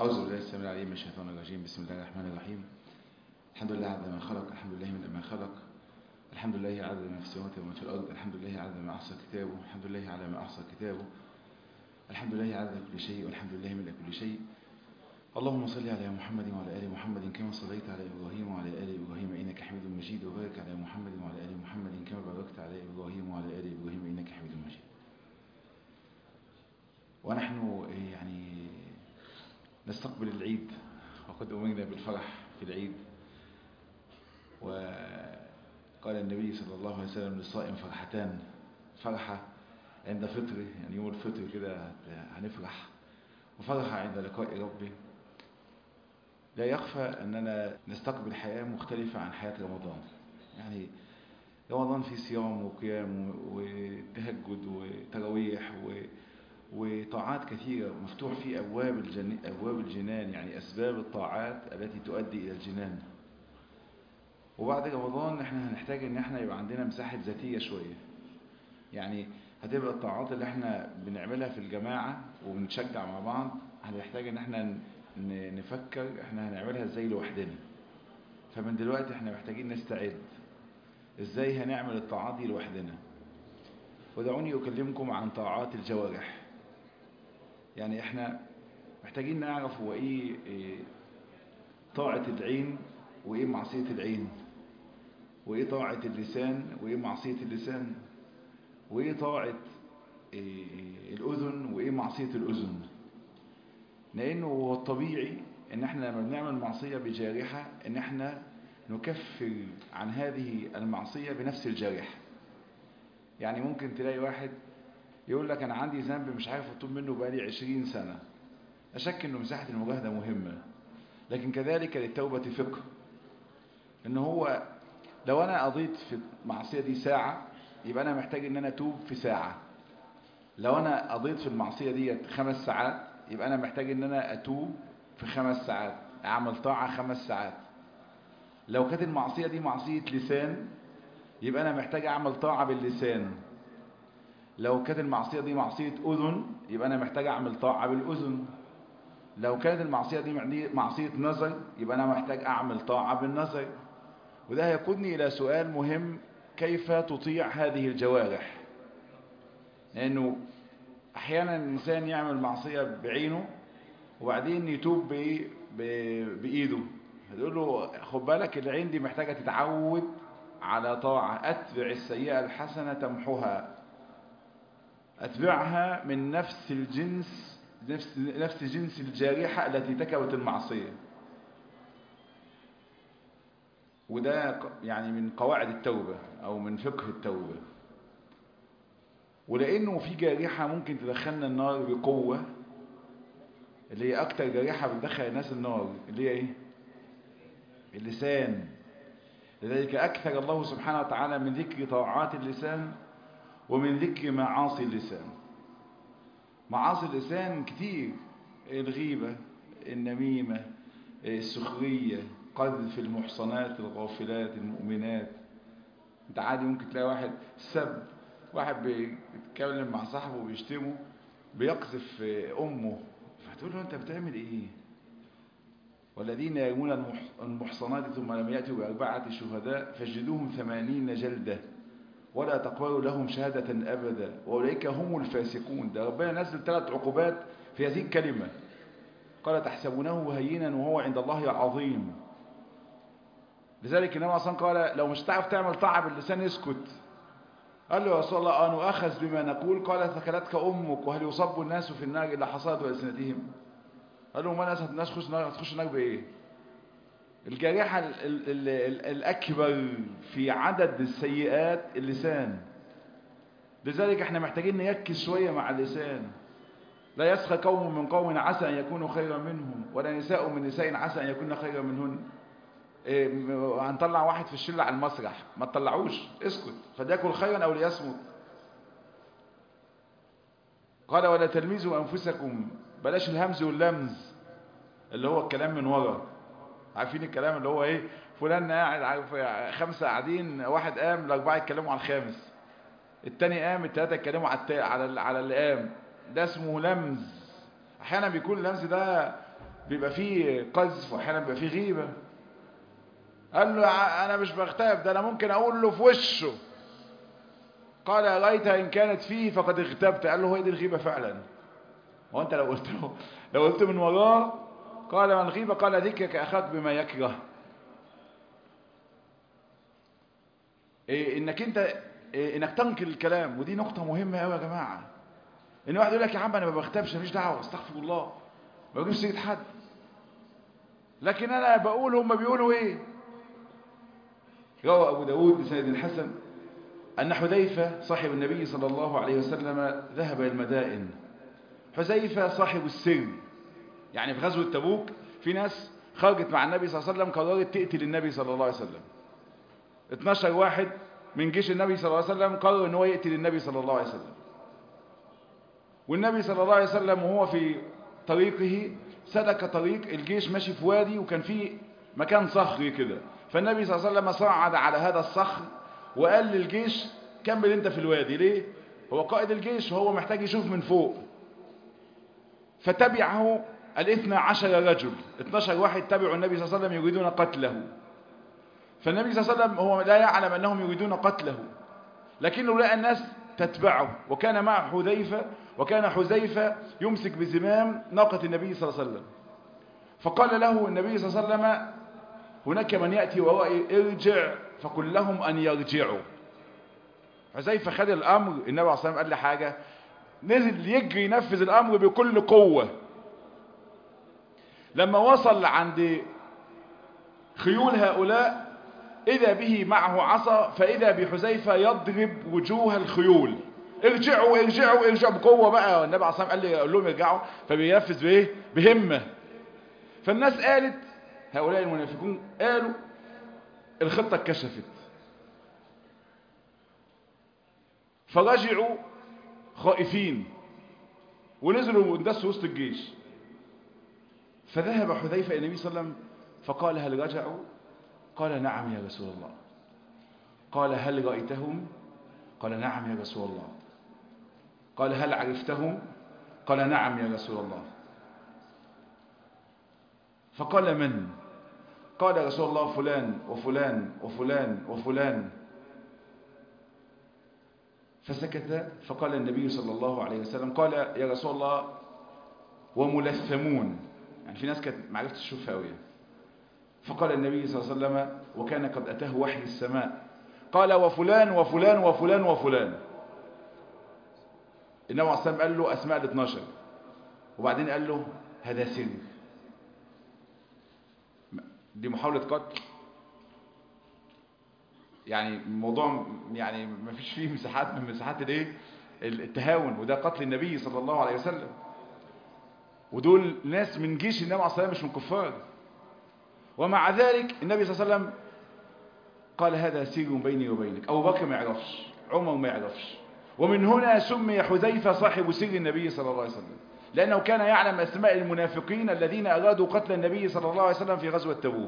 أعوذ بالله السميع العليم من الشيطان الرجيم بسم الله الرحمن الرحيم الحمد لله عدد ما خلق الحمد لله من ما خلق الحمد لله عدد ما في السماوات وما في الأرض الحمد لله عدد ما أحصى كتابه الحمد لله على ما أحصى كتابه الحمد لله عدد كل شيء والحمد لله من كل شيء اللهم صل على محمد وعلى آل محمد كما صليت على إبراهيم وعلى آل إبراهيم إنك حميد مجيد وبارك على محمد وعلى آل محمد كما باركت على إبراهيم وعلى آل إبراهيم إنك حميد مجيد ونحن يعني نستقبل العيد وقد أمرنا بالفرح في العيد وقال النبي صلى الله عليه وسلم للصائم فرحتان فرحة عند فطره يعني يوم الفطر كده هنفرح وفرحة عند لقاء ربه لا يخفى أننا نستقبل حياة مختلفة عن حياة رمضان يعني رمضان فيه صيام وقيام وتهجد وتراويح و... وطاعات كثيرة مفتوح فيه أبواب, الجن... أبواب الجنان يعني أسباب الطاعات التي تؤدي إلى الجنان وبعد رمضان احنا هنحتاج ان احنا يبقى عندنا مساحة ذاتية شوية يعني هتبقى الطاعات اللي احنا بنعملها في الجماعة وبنشجع مع بعض هنحتاج ان احنا نفكر احنا هنعملها ازاي لوحدنا فمن دلوقتي احنا محتاجين نستعد ازاي هنعمل الطاعات دي لوحدنا ودعوني اكلمكم عن طاعات الجوارح يعني احنا محتاجين نعرف هو ايه, إيه طاعة العين وايه معصية العين وايه طاعة اللسان وايه معصية اللسان وايه طاعة إيه الاذن وايه معصية الاذن لانه هو الطبيعي ان احنا لما بنعمل معصية بجارحة ان احنا نكفر عن هذه المعصية بنفس الجارحة يعني ممكن تلاقي واحد يقول لك انا عندي ذنب مش عارف اطلب منه بقالي عشرين سنة اشك انه مساحة المجاهدة مهمة لكن كذلك للتوبة فقه ان هو لو انا قضيت في المعصية دي ساعة يبقى انا محتاج ان انا اتوب في ساعة لو انا قضيت في المعصية دي خمس ساعات يبقى انا محتاج ان انا اتوب في خمس ساعات اعمل طاعة خمس ساعات لو كانت المعصية دي معصية لسان يبقى انا محتاج اعمل طاعة باللسان لو كانت المعصية دي معصية اذن يبقى انا محتاج اعمل طاعة بالاذن لو كانت المعصية دي معصية نظر يبقى انا محتاج اعمل طاعة بالنظر وده هيقودني الى سؤال مهم كيف تطيع هذه الجوارح لانه احيانا الانسان يعمل معصية بعينه وبعدين يتوب بايده هتقول له خد بالك العين دي محتاجة تتعود على طاعة اتبع السيئة الحسنة تمحها اتبعها من نفس الجنس نفس, نفس جنس الجارحة التي تكوت المعصية وده يعني من قواعد التوبة او من فقه التوبة ولانه في جارحة ممكن تدخلنا النار بقوة اللي هي اكتر جارحة بتدخل الناس النار اللي هي ايه اللسان لذلك اكثر الله سبحانه وتعالى من ذكر طاعات اللسان ومن ذكر معاصي اللسان معاصي اللسان كتير الغيبة النميمة السخرية قذف المحصنات الغافلات المؤمنات انت عادي ممكن تلاقي واحد سب واحد بيتكلم مع صاحبه وبيشتمه بيقذف امه فتقول له انت بتعمل ايه والذين يرمون المحصنات ثم لم يأتوا بأربعة شهداء فاجلدوهم ثمانين جلدة ولا تقبلوا لهم شهادة أبدا وأولئك هم الفاسقون ده ربنا نزل ثلاث عقوبات في هذه الكلمة قال تحسبونه هينا وهو عند الله عظيم لذلك النبي صلى الله عليه وسلم قال لو مش تعرف تعمل طاعة باللسان اسكت قال له يا رسول الله أنا أخذ بما نقول قال ثكلتك أمك وهل يصب الناس في النار إلا حصاد وألسنتهم قال له ما الناس الناس تخش النار هتخش النار بإيه الجارحة ال ال ال ال الأكبر في عدد السيئات اللسان لذلك احنا محتاجين نركز شوية مع اللسان لا يسخى قوم من قوم عسى أن يكونوا خيرا منهم ولا نساء من نساء عسى أن يكون خيرا منهن إيه هنطلع واحد في الشلة على المسرح ما تطلعوش اسكت فليكن خيرا أو ليصمت قال ولا تلمزوا أنفسكم بلاش الهمز واللمز اللي هو الكلام من ورا عارفين الكلام اللي هو ايه فلان قاعد عارف خمسة قاعدين واحد قام الأربعة يتكلموا على الخامس التاني قام التلاتة يتكلموا على على على اللي قام ده اسمه لمز احيانا بيكون اللمز ده بيبقى فيه قذف واحيانا بيبقى فيه غيبة قال له انا مش بغتاب ده انا ممكن اقول له في وشه قال رأيت ان كانت فيه فقد اغتبت قال له هو دي الغيبة فعلا وانت لو قلت له لو قلت من وراه قال من غيبة قال ذكرك اخاك بما يكره إيه انك انت إيه انك تنقل الكلام ودي نقطة مهمة قوي يا جماعة ان واحد يقول لك يا عم انا ما بغتابش مفيش دعوة استغفر الله ما بجيبش سيرة حد لكن انا بقول هم بيقولوا ايه روى ابو داود بسند الحسن ان حذيفة صاحب النبي صلى الله عليه وسلم ذهب الى المدائن حذيفة صاحب السر يعني في غزوة تبوك في ناس خرجت مع النبي صلى الله عليه وسلم قررت تقتل النبي صلى الله عليه وسلم 12 واحد من جيش النبي صلى الله عليه وسلم قرر ان هو يقتل النبي صلى الله عليه وسلم والنبي صلى الله عليه وسلم وهو في طريقه سلك طريق الجيش ماشي في وادي وكان فيه مكان صخري كده فالنبي صلى الله عليه وسلم صعد على هذا الصخر وقال للجيش كمل انت في الوادي ليه هو قائد الجيش وهو محتاج يشوف من فوق فتبعه الاثنى عشر رجل 12 واحد تبعوا النبي صلى الله عليه وسلم يريدون قتله فالنبي صلى الله عليه وسلم هو لا يعلم أنهم يريدون قتله لكنه لقى الناس تتبعه وكان مع حذيفة وكان حذيفة يمسك بزمام ناقة النبي صلى الله عليه وسلم فقال له النبي صلى الله عليه وسلم هناك من يأتي ورائي ارجع فقل لهم أن يرجعوا حذيفة خد الأمر النبي عليه الصلاة والسلام قال له حاجة نزل يجري ينفذ الأمر بكل قوة لما وصل عند خيول هؤلاء إذا به معه عصا فإذا بحذيفة يضرب وجوه الخيول ارجعوا ارجعوا ارجعوا بقوة بقى النبي عليه الصلاة قال لي قال لهم ارجعوا فبينفذ بايه بهمة فالناس قالت هؤلاء المنافقون قالوا الخطة اتكشفت فرجعوا خائفين ونزلوا واندسوا وسط الجيش فذهب حذيفة إلى النبي صلى الله عليه وسلم فقال هل رجعوا قال نعم يا رسول الله قال هل رأيتهم قال نعم يا رسول الله قال هل عرفتهم قال نعم يا رسول الله فقال من قال رسول الله فلان وفلان وفلان وفلان فسكت فقال النبي صلى الله عليه وسلم قال يا رسول الله وملثمون يعني في ناس كانت معرفتش تشوفها قوي فقال النبي صلى الله عليه وسلم وكان قد أتاه وحي السماء قال وفلان وفلان وفلان وفلان النبي عليه الصلاة قال له أسماء ال 12 وبعدين قال له هذا سر دي محاولة قتل يعني الموضوع يعني ما فيش فيه مساحات من مساحات الايه التهاون وده قتل النبي صلى الله عليه وسلم ودول ناس من جيش النبي عليه الصلاة والسلام مش من كفار ومع ذلك النبي صلى الله عليه وسلم قال هذا سر بيني وبينك أبو بكر ما يعرفش عمر ما يعرفش ومن هنا سمي حذيفة صاحب سر النبي صلى الله عليه وسلم لأنه كان يعلم أسماء المنافقين الذين أرادوا قتل النبي صلى الله عليه وسلم في غزوة تبوك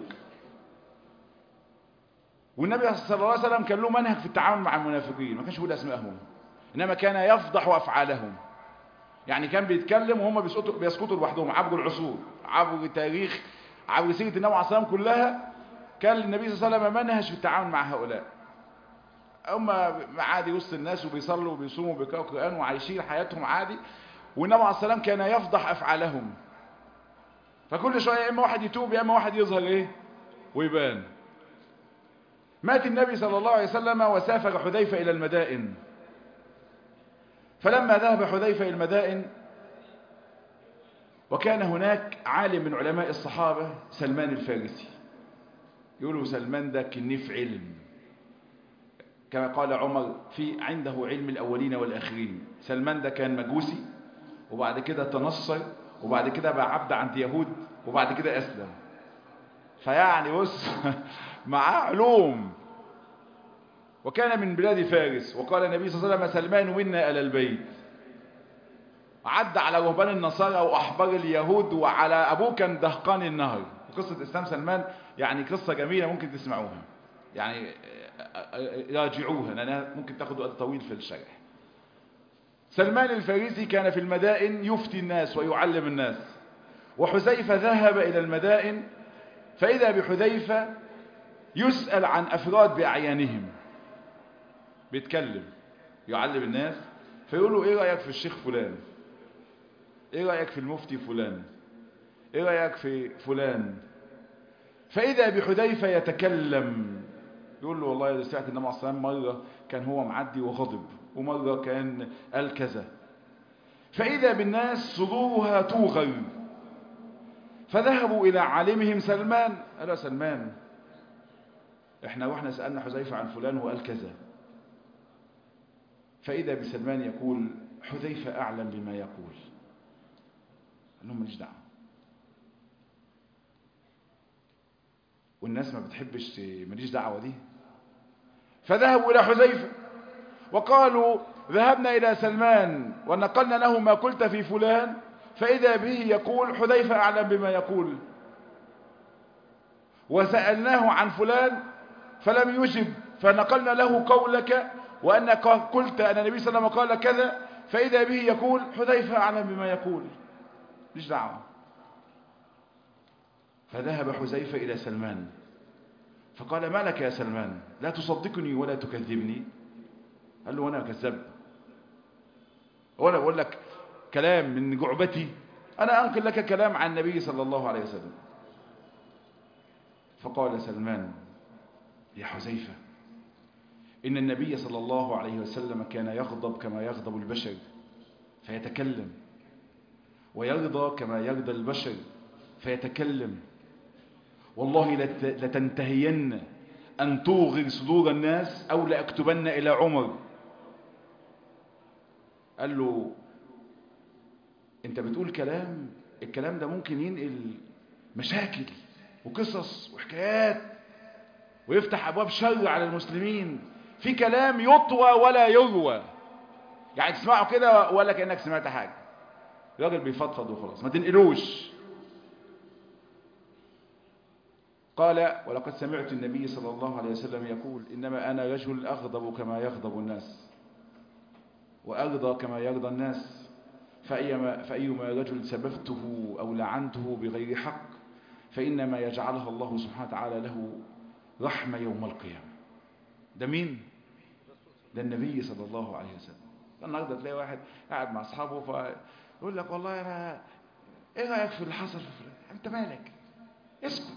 والنبي صلى الله عليه وسلم كان له منهج في التعامل مع المنافقين ما كانش يقول أسمائهم إنما كان يفضح أفعالهم يعني كان بيتكلم وهم بيسقطوا بيسقطوا لوحدهم عبر العصور عبر التاريخ عبر سيرة النبي عليه الصلاة والسلام كلها كان النبي صلى الله عليه وسلم منهج في التعامل مع هؤلاء هم عادي وسط الناس وبيصلوا وبيصوموا وبيقرأوا القرآن وعايشين حياتهم عادي والنبي عليه الصلاة والسلام كان يفضح أفعالهم فكل شوية يا إما واحد يتوب يا إما واحد يظهر إيه ويبان مات النبي صلى الله عليه وسلم وسافر حذيفة إلى المدائن فلما ذهب حذيفة إلى المدائن وكان هناك عالم من علماء الصحابة سلمان الفارسي يقولوا سلمان ده كنيف علم كما قال عمر في عنده علم الأولين والآخرين سلمان ده كان مجوسي وبعد كده تنصر وبعد كده بقى عبد عند يهود وبعد كده أسلم فيعني بص معاه علوم وكان من بلاد فارس وقال النبي صلى الله عليه وسلم سلمان منا إلى البيت عد على رهبان النصارى وأحبار اليهود وعلى أبوه كان دهقان النهر قصة إسلام سلمان يعني قصة جميلة ممكن تسمعوها يعني راجعوها لأنها ممكن تاخد وقت طويل في الشرح سلمان الفارسي كان في المدائن يفتي الناس ويعلم الناس وحذيفة ذهب إلى المدائن فإذا بحذيفة يسأل عن أفراد بأعيانهم بيتكلم يعلم الناس فيقولوا إيه رأيك في الشيخ فلان إيه رأيك في المفتي فلان إيه رأيك في فلان فإذا بحذيفة يتكلم يقول له والله سمعت النبي عليه الصلاة والسلام مرة كان هو معدي وغضب ومرة كان قال كذا فإذا بالناس صدورها توغل فذهبوا إلى عالمهم سلمان قال له سلمان احنا واحنا سألنا حذيفة عن فلان وقال كذا فإذا بسلمان يقول حذيفة أعلم بما يقول قال لهم ماليش دعوه والناس ما بتحبش ماليش دعوه دي فذهبوا إلى حذيفة وقالوا ذهبنا إلى سلمان ونقلنا له ما قلت في فلان فإذا به يقول حذيفة أعلم بما يقول وسألناه عن فلان فلم يجب فنقلنا له قولك وأنك قلت أن النبي صلى الله عليه وسلم قال كذا فإذا به يقول حذيفة أعلم بما يقول ليش دعوة فذهب حذيفة إلى سلمان فقال ما لك يا سلمان لا تصدقني ولا تكذبني قال له وانا كذاب وانا بقول لك كلام من جعبتي انا انقل لك كلام عن النبي صلى الله عليه وسلم فقال سلمان يا حذيفة إن النبي صلى الله عليه وسلم كان يغضب كما يغضب البشر فيتكلم ويرضى كما يرضى البشر فيتكلم والله لتنتهين أن توغر صدور الناس أو لأكتبن إلى عمر قال له انت بتقول كلام الكلام ده ممكن ينقل مشاكل وقصص وحكايات ويفتح أبواب شر على المسلمين في كلام يطوى ولا يروى يعني تسمعه كده ولا كأنك سمعت حاجة الراجل بيفضفض وخلاص ما تنقلوش قال ولقد سمعت النبي صلى الله عليه وسلم يقول إنما أنا رجل أغضب كما يغضب الناس وأرضى كما يرضى الناس فأيما, فأيما رجل سببته أو لعنته بغير حق فإنما يجعلها الله سبحانه وتعالى له رحمة يوم القيامة ده مين؟ ده النبي صلى الله عليه وسلم النهارده تلاقي واحد قاعد مع أصحابه فيقول لك والله أنا إيه رأيك في اللي حصل في فلان؟ أنت مالك؟ اسكت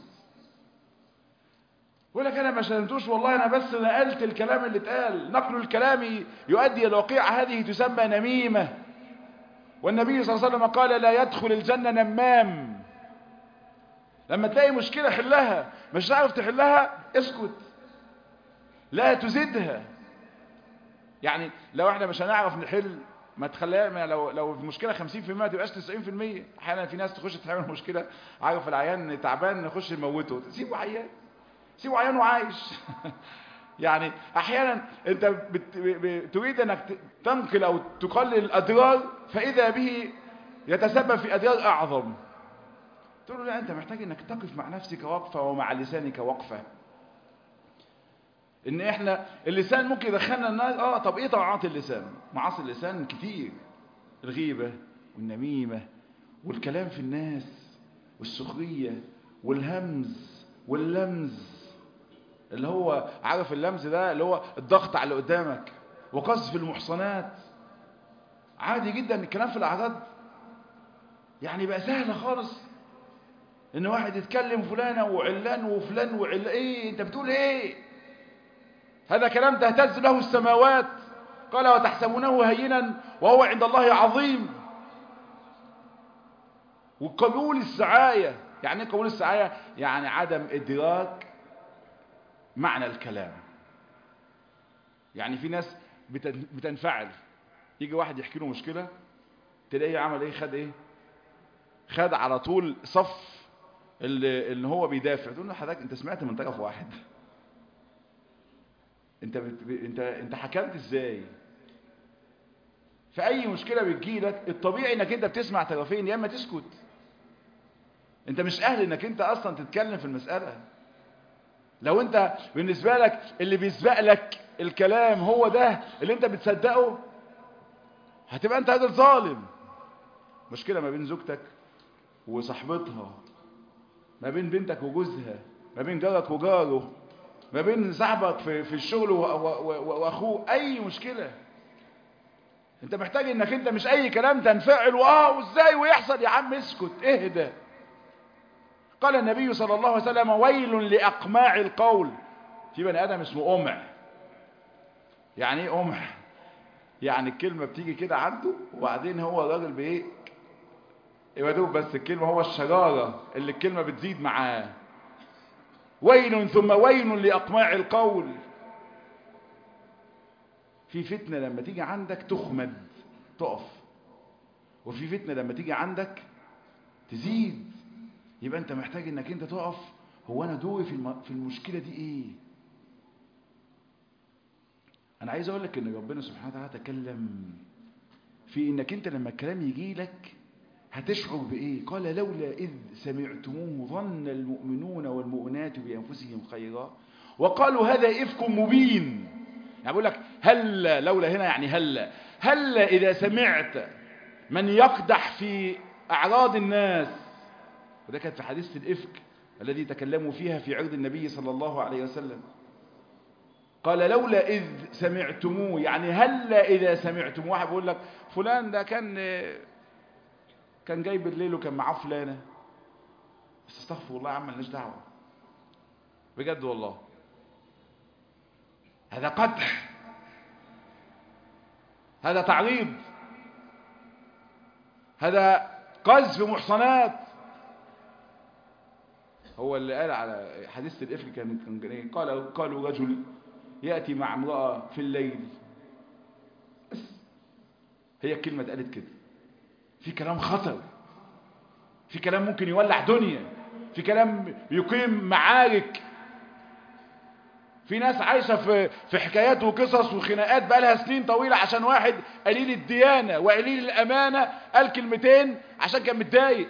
يقول لك انا ما شتمتوش والله انا بس نقلت الكلام اللي اتقال نقل الكلام يؤدي الى وقيعه هذه تسمى نميمه والنبي صلى الله عليه وسلم قال لا يدخل الجنه نمام لما تلاقي مشكله حلها مش عارف تحلها اسكت لا تزيدها يعني لو احنا مش هنعرف نحل ما تخليها لو لو المشكله 50% ما تبقاش 90% احيانا في ناس تخش تعمل مشكله عارف العيان تعبان نخش نموته سيبه عيان سيبه عيان وعايش يعني احيانا انت بت... ب... تريد انك تنقل او تقلل الاضرار فاذا به يتسبب في اضرار اعظم تقول له لا انت محتاج انك تقف مع نفسك وقفه ومع لسانك وقفه ان احنا اللسان ممكن يدخلنا النار اه طب ايه طاعات اللسان معاصي اللسان كتير الغيبه والنميمه والكلام في الناس والسخريه والهمز واللمز اللي هو عارف اللمز ده اللي هو الضغط على اللي قدامك وقذف المحصنات عادي جدا الكلام في الاعراض يعني بقى سهل خالص ان واحد يتكلم فلانه وعلان وفلان وعل ايه انت بتقول ايه هذا كلام تهتز له السماوات قال وتحسبونه هينا وهو عند الله عظيم وقبول السعايه يعني ايه قبول السعايه يعني عدم ادراك معنى الكلام يعني في ناس بتنفعل يجي واحد يحكي له مشكلة تلاقيه عمل ايه خد ايه خد على طول صف اللي, اللي هو بيدافع تقول له حضرتك انت سمعت من طرف واحد انت بت... انت انت حكمت ازاي في اي مشكله بتجي لك الطبيعي انك انت بتسمع طرفين يا اما تسكت انت مش اهل انك انت اصلا تتكلم في المساله لو انت بالنسبة لك اللي بيسبق لك الكلام هو ده اللي انت بتصدقه هتبقى انت راجل ظالم مشكلة ما بين زوجتك وصاحبتها ما بين بنتك وجوزها ما بين جارك وجاره ما بين صاحبك في, في الشغل واخوه اي مشكلة انت محتاج انك انت مش اي كلام تنفعل واه وازاي ويحصل يا عم اسكت اهدى قال النبي صلى الله عليه وسلم ويل لاقماع القول في بني ادم اسمه قمع يعني ايه قمع يعني الكلمة بتيجي كده عنده وبعدين هو الراجل بايه يبقى دوب بس الكلمة هو الشجارة اللي الكلمة بتزيد معاه ويل ثم ويل لأقماع القول في فتنة لما تيجي عندك تخمد تقف وفي فتنة لما تيجي عندك تزيد يبقى انت محتاج انك انت تقف هو انا دوري في, الم... في المشكلة دي ايه انا عايز اقول لك ان ربنا سبحانه وتعالى تكلم في انك انت لما الكلام يجي لك هتشعر بايه قال لولا اذ سمعتموه ظن المؤمنون والمؤمنات بانفسهم خيرا وقالوا هذا افك مبين يعني بقول لك هل لولا هنا يعني هل هل اذا سمعت من يقدح في اعراض الناس وده كانت في حديث الافك الذي تكلموا فيها في عرض النبي صلى الله عليه وسلم قال لولا إذ سمعتموه يعني هلا إذا سمعتموه واحد بيقول لك فلان ده كان كان جاي بالليل وكان معاه فلانة بس استغفر الله يا عم مالناش دعوة بجد والله هذا قدح هذا تعريض هذا قذف محصنات هو اللي قال على حديث الإفك كان قال قالوا رجل يأتي مع امرأة في الليل بس هي الكلمة اتقالت كده في كلام خطر في كلام ممكن يولع دنيا في كلام يقيم معارك في ناس عايشة في, في حكايات وقصص وخناقات بقالها سنين طويلة عشان واحد قليل الديانة وقليل الأمانة قال كلمتين عشان كان متضايق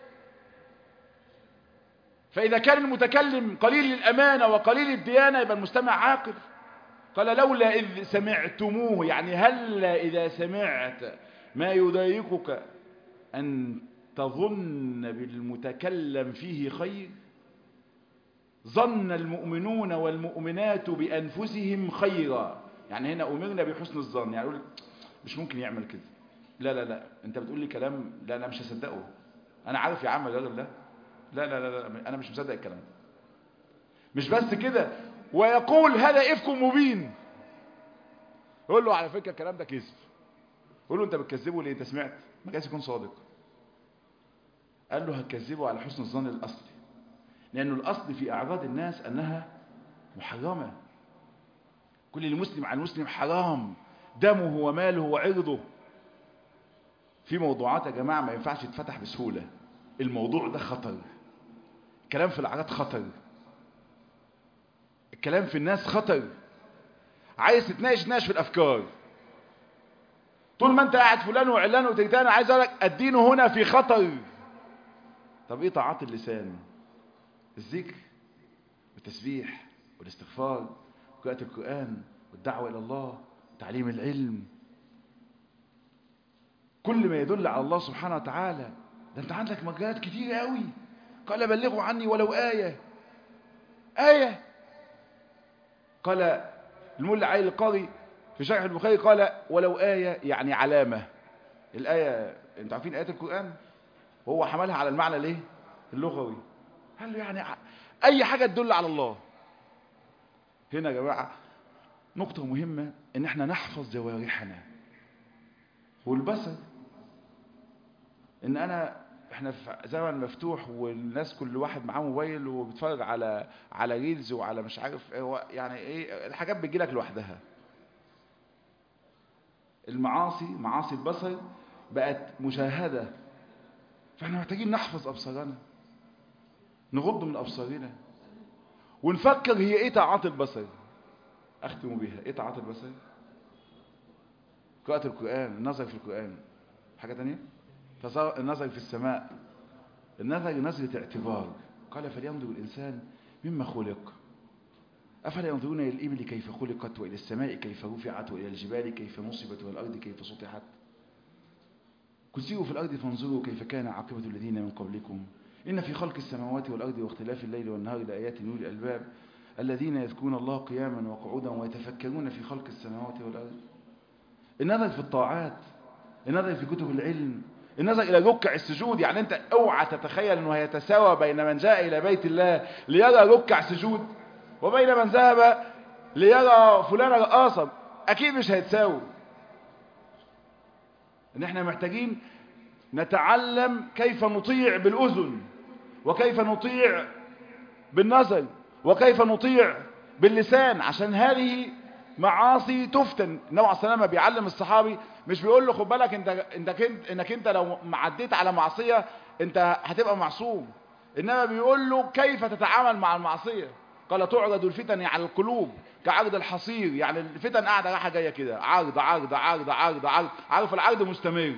فإذا كان المتكلم قليل الأمانة وقليل الديانة يبقى المستمع عاقل قال لولا إذ سمعتموه يعني هل إذا سمعت ما يضايقك أن تظن بالمتكلم فيه خير ظن المؤمنون والمؤمنات بأنفسهم خيرا يعني هنا أمرنا بحسن الظن يعني يقول مش ممكن يعمل كده لا لا لا انت بتقول لي كلام لا انا مش هصدقه انا عارف يا عم الراجل ده لا لا لا لا انا مش مصدق الكلام ده مش بس كده ويقول هذا افك مبين يقول له على فكره الكلام ده كذب يقول له انت بتكذبه ليه انت سمعت ما جايز يكون صادق قال له هتكذبه على حسن الظن الاصلي لانه الاصل في اعراض الناس انها محرمه كل المسلم على المسلم حرام دمه وماله وعرضه في موضوعات يا جماعه ما ينفعش تتفتح بسهوله الموضوع ده خطر الكلام في العادات خطر الكلام في الناس خطر عايز تتناقش ناقش في الافكار طول ما انت قاعد فلان وعلان وتيتان عايز اقول لك الدين هنا في خطر طب ايه طاعات اللسان الذكر والتسبيح والاستغفار وقراءة القرآن والدعوة إلى الله وتعليم العلم كل ما يدل على الله سبحانه وتعالى ده انت عندك مجالات كتير قوي قال بلغوا عني ولو آية آية قال المولى علي القاضي في شرح البخاري قال ولو آية يعني علامة الآية انت عارفين آيات القرآن وهو حملها على المعنى ليه اللغوي قال له يعني أي حاجة تدل على الله هنا يا جماعة نقطة مهمة ان احنا نحفظ جوارحنا والبصر ان انا احنا في زمن مفتوح والناس كل واحد معاه موبايل وبيتفرج على على ريلز وعلى مش عارف ايه يعني ايه الحاجات بتجي لك لوحدها المعاصي معاصي البصر بقت مشاهدة فاحنا محتاجين نحفظ ابصارنا نغض من ابصارنا ونفكر هي ايه طاعات البصر اختم بيها ايه طاعات البصر قراءة القرآن النظر في القرآن حاجة تانية النظر في السماء النظر نظرة اعتبار قال فلينظر الإنسان مما خلق أفلا ينظرون إلى الإبل كيف خلقت وإلى السماء كيف رفعت وإلى الجبال كيف نصبت والأرض كيف سطحت قل سيروا في الأرض فانظروا كيف كان عاقبة الذين من قبلكم إن في خلق السماوات والأرض واختلاف الليل والنهار لآيات لأولي الألباب الذين يذكرون الله قياما وقعودا ويتفكرون في خلق السماوات والأرض النظر في الطاعات النظر في كتب العلم النظر إلى ركع السجود يعني أنت اوعى تتخيل أنه هيتساوى بين من جاء إلى بيت الله ليرى ركع سجود وبين من ذهب ليرى فلان رقاصا أكيد مش هيتساوي ان احنا محتاجين نتعلم كيف نطيع بالأذن وكيف نطيع بالنظر وكيف نطيع باللسان عشان هذه معاصي تفتن النبي عليه السلام بيعلم الصحابي مش بيقول له خد بالك انت انت كنت انك انت لو عديت على معصيه انت هتبقى معصوم انما بيقول له كيف تتعامل مع المعصيه قال تعرض الفتن على القلوب كعرض الحصير يعني الفتن قاعده رايحه جايه كده عرض عرض عرض عرض عرض عارف العرض مستمر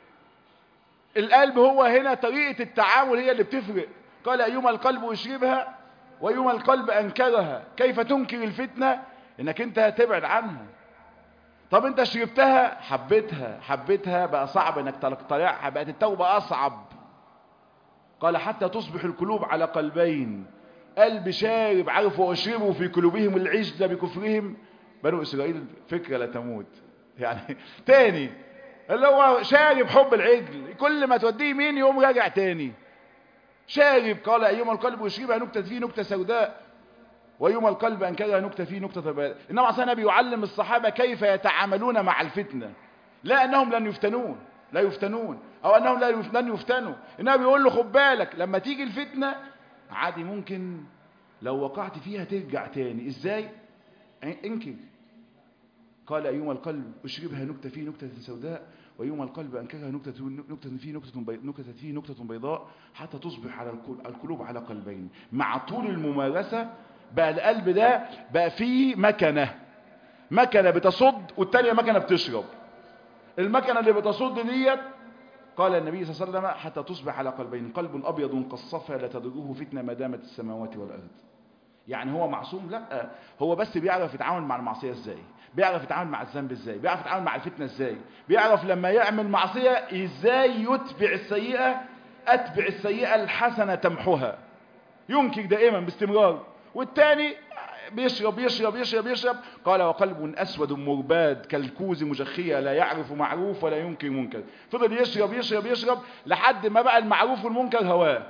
القلب هو هنا طريقه التعامل هي اللي بتفرق قال ايما القلب اشربها وايما القلب انكرها كيف تنكر الفتنه انك انت تبعد عنها طب انت شربتها حبيتها حبيتها بقى صعب انك تقتلعها بقت التوبه اصعب قال حتى تصبح القلوب على قلبين قلب شارب عارف واشربوا في قلوبهم العجل بكفرهم بنو اسرائيل فكره لا تموت يعني تاني اللي هو شارب حب العجل كل ما توديه مين يوم راجع تاني شارب قال ايما القلب يشربها نكته فيه نكته سوداء ويوم القلب انكرها نكته فيه نكته بيضاء انما عشان بيعلم الصحابه كيف يتعاملون مع الفتنه لا انهم لن يفتنون لا يفتنون او انهم لا لن يفتنوا انما بيقول له خد بالك لما تيجي الفتنه عادي ممكن لو وقعت فيها ترجع تاني ازاي انكر قال أيما القلب أشربها نكتة فيه نكتة سوداء ويوم القلب أنكرها نكتة, نكتة فيه نكتة, بي... نكتة فيه نكتة بيضاء حتى تصبح على القلوب على قلبين مع طول الممارسة بقى القلب ده بقى فيه مكنة مكنة بتصد والتانية مكنة بتشرب المكنة اللي بتصد ديت قال النبي صلى الله عليه وسلم حتى تصبح على قلبين قلب أبيض قصفها لا تضره فتنة ما دامت السماوات والأرض يعني هو معصوم لا هو بس بيعرف يتعامل مع المعصية ازاي بيعرف يتعامل مع الذنب ازاي بيعرف يتعامل مع الفتنة ازاي بيعرف لما يعمل معصية ازاي يتبع السيئة اتبع السيئة الحسنة تمحها ينكر دائما باستمرار والتاني بيشرب يشرب يشرب يشرب قال وقلب أسود مرباد كالكوز مجخية لا يعرف معروف ولا ينكر منكر فضل يشرب يشرب يشرب لحد ما بقى المعروف والمنكر هواه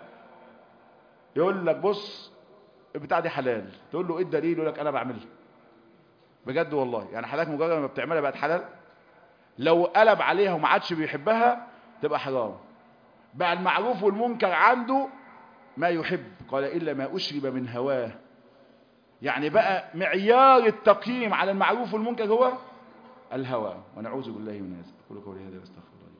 يقول لك بص البتاع دي حلال تقول له ايه الدليل يقول لك انا بعملها بجد والله يعني حضرتك مجرد ما بتعملها بقت حلال لو قلب عليها وما عادش بيحبها تبقى حرام بقى المعروف والمنكر عنده ما يحب قال إلا ما أشرب من هواه يعني بقى معيار التقييم على المعروف والمنكر هو الهوى ونعوذ بالله من هذا أقول قولي هذا واستغفر الله